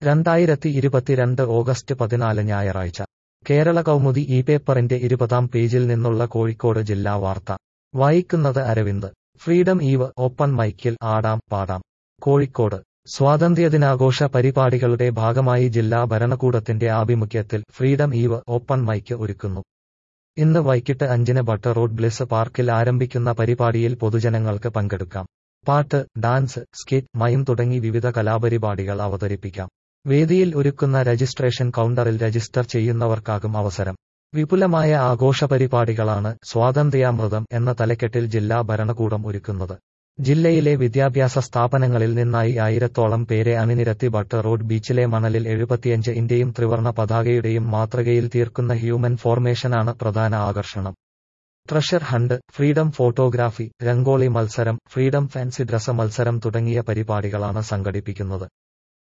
രണ്ടായിരത്തി ഇരുപത്തിരണ്ട് ഓഗസ്റ്റ് പതിനാല് ഞായറാഴ്ച കേരള കൗമുദി ഈ പേപ്പറിന്റെ ഇരുപതാം പേജിൽ നിന്നുള്ള കോഴിക്കോട് ജില്ലാ വാർത്ത വായിക്കുന്നത് അരവിന്ദ് ഫ്രീഡം ഈവ് ഓപ്പൺ മൈക്കിൽ ആടാം പാടാം കോഴിക്കോട് സ്വാതന്ത്ര്യദിനാഘോഷ പരിപാടികളുടെ ഭാഗമായി ജില്ലാ ഭരണകൂടത്തിന്റെ ആഭിമുഖ്യത്തിൽ ഫ്രീഡം ഈവ് ഓപ്പൺ മൈക്ക് ഒരുക്കുന്നു ഇന്ന് വൈകിട്ട് അഞ്ചിന് ബട്ടർ റോഡ് ബ്ലിസ് പാർക്കിൽ ആരംഭിക്കുന്ന പരിപാടിയിൽ പൊതുജനങ്ങൾക്ക് പങ്കെടുക്കാം പാട്ട് ഡാൻസ് സ്കിറ്റ് മയം തുടങ്ങി വിവിധ കലാപരിപാടികൾ അവതരിപ്പിക്കാം വേദിയിൽ ഒരുക്കുന്ന രജിസ്ട്രേഷൻ കൗണ്ടറിൽ രജിസ്റ്റർ ചെയ്യുന്നവർക്കാകും അവസരം വിപുലമായ ആഘോഷ പരിപാടികളാണ് സ്വാതന്ത്ര്യാമൃതം എന്ന തലക്കെട്ടിൽ ജില്ലാ ഭരണകൂടം ഒരുക്കുന്നത് ജില്ലയിലെ വിദ്യാഭ്യാസ സ്ഥാപനങ്ങളിൽ നിന്നായി ആയിരത്തോളം പേരെ അണിനിരത്തി ബട്ടർ റോഡ് ബീച്ചിലെ മണലിൽ എഴുപത്തിയഞ്ച് ഇന്ത്യയും ത്രിവർണ പതാകയുടെയും മാതൃകയിൽ തീർക്കുന്ന ഹ്യൂമൻ ഫോർമേഷനാണ് പ്രധാന ആകർഷണം treasure hunt freedom photography rangoli മത്സരം ഫ്രീഡം ഫാൻസി ഡ്രസ് മത്സരം തുടങ്ങിയ പരിപാടികളാണ് സംഘടിപ്പിക്കുന്നത്